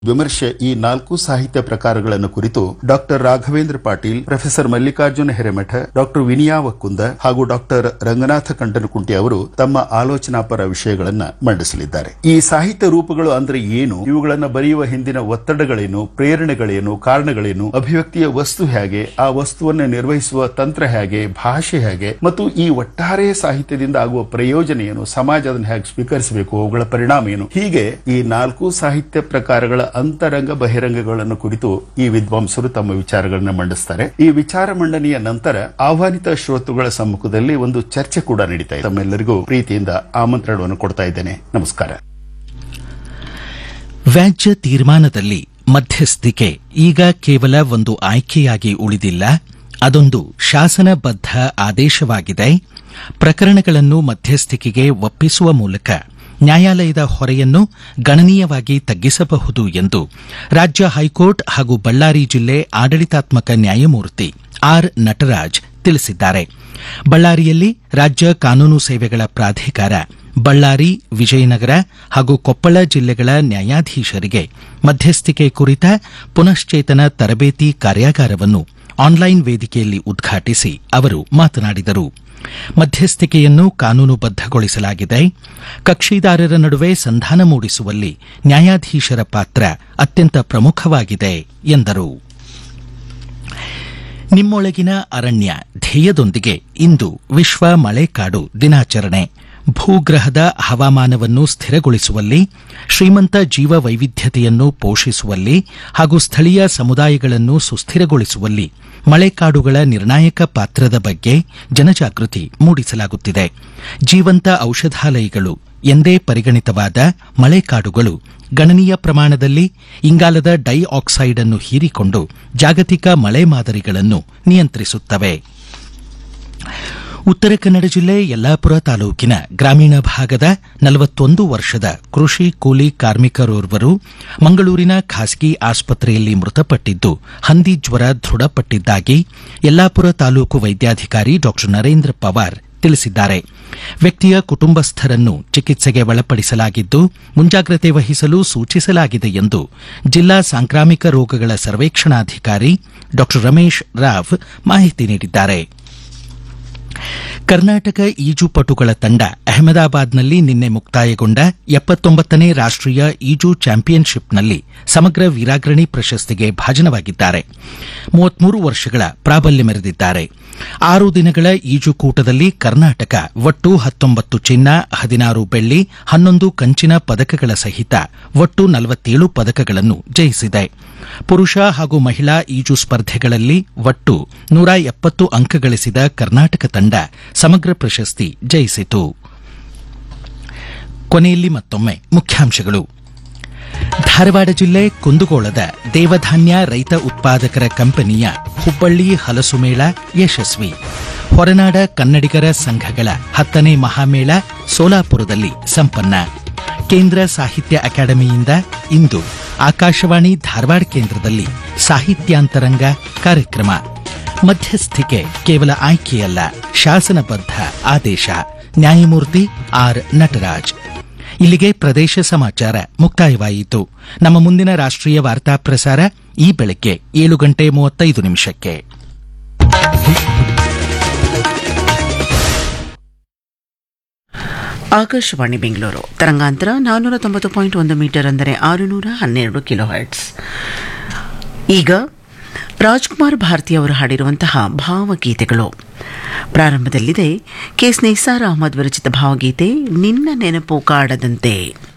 ವಿಮರ್ಶೆ ಈ ನಾಲ್ಕು ಸಾಹಿತ್ಯ ಪ್ರಕಾರಗಳನ್ನು ಕುರಿತು doctor Raghavendra Patil professor Mallikarjuna Hiremath doctor Viniya Vakkunda ಹಾಗೂ ಡಾಕ್ಟರ್ ರಂಗನಾಥ ಕಂಟನಕುಂಟಿ ಅವರು ತಮ್ಮ ಆಲೋಚನಾಪರ ವಿಷಯಗಳನ್ನ ಮಂಡಿಸಲಿದ್ದಾರೆ ಈ ಸಾಹಿತ್ಯ ರೂಪಗಳು ಅಂದ್ರೆ ಏನು ಇವುಗಳನ್ನ ಬರೆಯುವ ಹಿಂದಿನ ಒತ್ತಡಗಳೇನು ಪ್ರೇರಣೆಗಳೇನು ಕಾರಣಗಳೇನು ಅಭಿವ್ಯಕ್ತಿಯ ವಸ್ತು ಹೇಗೆ ಆ ವಸ್ತುವನ್ನು ನಿರ್ವಹಿಸುವ ತಂತ್ರ ಹೇಗೆ ಭಾಷೆ ಹೇಗೆ ಮತ್ತು ಈ ಒಟ್ಟಾರೆ ಸಾಹಿತ್ಯದಿಂದ ಆಗುವ ಪ್ರಯೋಜನ ಏನು ಸಮಾಜ ಅದನ್ನು ಹೇಗೆ ಸ್ವೀಕರಿಸಬೇಕು ಅವುಗಳ ಪರಿಣಾಮ ಏನು ಹೀಗೆ ಈ ನಾಲ್ಕು ಸಾಹಿತ್ಯ ಪ್ರಕಾರಗಳ ಅಂತರಂಗ ಬಹಿರಂಗಗಳನ್ನು ಕುರಿತು ಈ ವಿದ್ವಾಂಸರು ತಮ್ಮ ವಿಚಾರಗಳನ್ನು ಮಂಡಿಸ್ತಾರೆ ಈ ವಿಚಾರ ಮಂಡನೆಯ ನಂತರ ಆಹ್ವಾನಿತ ಶ್ರೋತೃಗಳ ಸಮ್ಮುಖದಲ್ಲಿ ಒಂದು ಚರ್ಚೆ ಕೂಡ ನಡೀತಾ ಇದೆ ತಮ್ಮೆಲ್ಲರಿಗೂ ಪ್ರೀತಿಯಿಂದ ಆಮಂತ್ರಣವನ್ನು ಕೊಡ್ತಾ ಇದ್ದೇನೆ ನಮಸ್ಕಾರ ವ್ಯಾಜ್ಯ ತೀರ್ಮಾನದಲ್ಲಿ ಮಧ್ಯಸ್ಥಿಕೆ ಈಗ ಕೇವಲ ಒಂದು ಆಯ್ಕೆಯಾಗಿ ಉಳಿದಿಲ್ಲ ಅದೊಂದು ಶಾಸನಬದ್ಧ ಆದೇಶವಾಗಿದೆ ಪ್ರಕರಣಗಳನ್ನು ಮಧ್ಯಸ್ಥಿಕೆಗೆ ಒಪ್ಪಿಸುವ ಮೂಲಕ ನ್ಯಾಯಾಲಯದ ಹೊರೆಯನ್ನು ಗಣನೀಯವಾಗಿ ತಗ್ಗಿಸಬಹುದು ಎಂದು ರಾಜ್ಯ ಹೈಕೋರ್ಟ್ ಹಾಗೂ ಬಳ್ಳಾರಿ ಜಿಲ್ಲೆ ಆಡಳಿತಾತ್ಮಕ ನ್ಯಾಯಮೂರ್ತಿ ಆರ್ ನಟರಾಜ್ ತಿಳಿಸಿದ್ದಾರೆ ಬಳ್ಳಾರಿಯಲ್ಲಿ ರಾಜ್ಯ ಕಾನೂನು ಸೇವೆಗಳ ಪ್ರಾಧಿಕಾರ ಬಳ್ಳಾರಿ ವಿಜಯನಗರ ಹಾಗೂ ಕೊಪ್ಪಳ ಜಿಲ್ಲೆಗಳ ನ್ಯಾಯಾಧೀಶರಿಗೆ ಮಧ್ಯಸ್ಥಿಕೆ ಕುರಿತ ಪುನಶ್ಚೇತನ ತರಬೇತಿ ಕಾರ್ಯಾಗಾರವನ್ನು ಆನ್ಲೈನ್ ವೇದಿಕೆಯಲ್ಲಿ ಉದ್ಘಾಟಿಸಿ ಅವರು ಮಾತನಾಡಿದರು ಮಧ್ಯಸ್ಥಿಕೆಯನ್ನು ಕಾನೂನುಬದ್ದಗೊಳಿಸಲಾಗಿದೆ ಕಕ್ಷಿದಾರರ ನಡುವೆ ಸಂಧಾನ ಮೂಡಿಸುವಲ್ಲಿ ನ್ಯಾಯಾಧೀಶರ ಪಾತ್ರ ಅತ್ಯಂತ ಪ್ರಮುಖವಾಗಿದೆ ಎಂದರು ನಿಮ್ಮೊಳಗಿನ ಅರಣ್ಯ ಧ್ಯೇಯದೊಂದಿಗೆ ಇಂದು ವಿಶ್ವ ಮಳೆಕಾಡು ದಿನಾಚರಣೆ ಭೂಗ್ರಹದ ಹವಾಮಾನವನ್ನು ಸ್ಥಿರಗೊಳಿಸುವಲ್ಲಿ ಶ್ರೀಮಂತ ಜೀವ ವೈವಿಧ್ಯತೆಯನ್ನು ಪೋಷಿಸುವಲ್ಲಿ ಹಾಗೂ ಸ್ಥಳೀಯ ಸಮುದಾಯಗಳನ್ನು ಸುಸ್ಥಿರಗೊಳಿಸುವಲ್ಲಿ ಮಳೆಕಾಡುಗಳ ನಿರ್ಣಾಯಕ ಪಾತ್ರದ ಬಗ್ಗೆ ಜನಜಾಗೃತಿ ಮೂಡಿಸಲಾಗುತ್ತಿದೆ ಜೀವಂತ ಔಷಧಾಲಯಗಳು ಎಂದೇ ಪರಿಗಣಿತವಾದ ಮಳೆಕಾಡುಗಳು ಗಣನೀಯ ಪ್ರಮಾಣದಲ್ಲಿ ಇಂಗಾಲದ ಡೈಆಕ್ಸೈಡ್ ಅನ್ನು ಹೀರಿಕೊಂಡು ಜಾಗತಿಕ ಮಳೆ ಮಾದರಿಗಳನ್ನು ನಿಯಂತ್ರಿಸುತ್ತವೆ ಉತ್ತರ ಕನ್ನಡ ಜಿಲ್ಲೆ ಯಲ್ಲಾಪುರ ತಾಲೂಕಿನ ಗ್ರಾಮೀಣ ಭಾಗದ ನಲವತ್ತೊಂದು ವರ್ಷದ ಕೃಷಿ ಕೂಲಿ ಕಾರ್ಮಿಕರೋರ್ವರು ಮಂಗಳೂರಿನ ಖಾಸಗಿ ಆಸ್ಪತ್ರೆಯಲ್ಲಿ ಮೃತಪಟ್ಟಿದ್ದು ಹಂದಿ ಜ್ವರ ದೃಢಪಟ್ಟಿದ್ದಾಗಿ ಯಲ್ಲಾಪುರ ತಾಲೂಕು ವೈದ್ಯಾಧಿಕಾರಿ ಡಾ ನರೇಂದ್ರ ಪವಾರ್ ತಿಳಿಸಿದ್ದಾರೆ ವ್ಯಕ್ತಿಯ ಕುಟುಂಬಸ್ಥರನ್ನು ಚಿಕಿತ್ಸೆಗೆ ಒಳಪಡಿಸಲಾಗಿದ್ದು ಮುಂಜಾಗ್ರತೆ ವಹಿಸಲು ಸೂಚಿಸಲಾಗಿದೆ ಎಂದು ಜಿಲ್ಲಾ ಸಾಂಕ್ರಾಮಿಕ ರೋಗಗಳ ಸರ್ವೇಕ್ಷಣಾಧಿಕಾರಿ ಡಾ ರಮೇಶ್ ರಾವ್ ಮಾಹಿತಿ ನೀಡಿದ್ದಾರೆ ಕರ್ನಾಟಕ ಈಜುಪಟುಗಳ ತಂಡ ಅಹಮದಾಬಾದ್ನಲ್ಲಿ ನಿನ್ನೆ ಮುಕ್ತಾಯಗೊಂಡ ಎಪ್ಪತ್ತೊಂಬತ್ತನೇ ರಾಷ್ಟೀಯ ಈಜು ಚಾಂಪಿಯನ್ಶಿಪ್ನಲ್ಲಿ ಸಮಗ್ರ ವೀರಾಗ್ರಣಿ ಪ್ರಶಸ್ತಿಗೆ ಭಾಜನವಾಗಿದ್ದಾರೆ ಮೂವತ್ಮೂರು ವರ್ಷಗಳ ಪ್ರಾಬಲ್ಯ ಮೆರೆದಿದ್ದಾರೆ ಆರು ದಿನಗಳ ಈಜುಕೂಟದಲ್ಲಿ ಕರ್ನಾಟಕ ಒಟ್ಟು ಹತ್ತೊಂಬತ್ತು ಚಿನ್ನ ಹದಿನಾರು ಬೆಳ್ಳಿ ಹನ್ನೊಂದು ಕಂಚಿನ ಪದಕಗಳ ಸಹಿತ ಒಟ್ಟು ನಲವತ್ತೇಳು ಪದಕಗಳನ್ನು ಜಯಿಸಿದೆ ಪುರುಷ ಹಾಗೂ ಮಹಿಳಾ ಈಜು ಸ್ಪರ್ಧೆಗಳಲ್ಲಿ ಒಟ್ಟು ನೂರ ಎಪ್ಪತ್ತು ಅಂಕ ಗಳಿಸಿದ ಕರ್ನಾಟಕ ತಂಡ ಸಮಗ್ರ ಪ್ರಶಸ್ತಿ ಜಯಿಸಿತು ಕೊನೆಯಲ್ಲಿ ಮತ್ತೊಮ್ಮೆ ಮುಖ್ಯಾಂಶಗಳು ಧಾರವಾಡ ಜಿಲ್ಲೆ ಕುಂದಗೋಳದ ದೇವಧಾನ್ಯ ರೈತ ಉತ್ಪಾದಕರ ಕಂಪನಿಯ ಹುಬ್ಬಳ್ಳಿ ಹಲಸು ಮೇಳ ಯಶಸ್ವಿ ಹೊರನಾಡ ಕನ್ನಡಿಗರ ಸಂಘಗಳ ಹತ್ತನೇ ಮಹಾಮೇಳ ಸೋಲಾಪುರದಲ್ಲಿ ಸಂಪನ್ನ ಕೇಂದ್ರ ಸಾಹಿತ್ಯ ಅಕಾಡೆಮಿಯಿಂದ ಇಂದು ಆಕಾಶವಾಣಿ ಧಾರವಾಡ ಕೇಂದ್ರದಲ್ಲಿ ಸಾಹಿತ್ಯಾಂತರಂಗ ಕಾರ್ಯಕ್ರಮ ಮಧ್ಯಸ್ಥಿಕೆ ಕೇವಲ ಆಯ್ಕೆಯಲ್ಲ ಶಾಸನಬದ್ಧ ಆದೇಶ ನ್ಯಾಯಮೂರ್ತಿ ಆರ್ ನಟರಾಜ್ ಇಲ್ಲಿಗೆ ಪ್ರದೇಶ ಸಮಾಚಾರ ಮುಕ್ತಾಯವಾಯಿತು ನಮ್ಮ ಮುಂದಿನ ರಾಷ್ಟ್ರೀಯ ವಾರ್ತಾ ಪ್ರಸಾರ ಈ ಬೆಳಗ್ಗೆ ಏಳು ಗಂಟೆ ಮೂವತ್ತೈದು ನಿಮಿಷಕ್ಕೆ ಆಕಾಶವಾಣಿ ಬೆಂಗಳೂರು ತರಂಗಾಂತರ ನಾನ್ನೂರ ತೊಂಬತ್ತು ಪಾಯಿಂಟ್ ಒಂದು ಮೀಟರ್ ಅಂದರೆ ಆರುನೂರ ಹನ್ನೆರಡು ಕಿಲೋ ಹರ್ಟ್ಸ್ ಈಗ ರಾಜ್ಕುಮಾರ್ ಭಾರತಿ ಅವರು ಹಾಡಿರುವಂತಹ ಭಾವಗೀತೆಗಳು ಪ್ರಾರಂಭದಲ್ಲಿದೆ ಕೆ ಸ್ನೇಸಾರ್ ಅಹಮದ್ ವಿರಚಿತ ಭಾವಗೀತೆ ನಿನ್ನ ನೆನಪು ಕಾಡದಂತೆ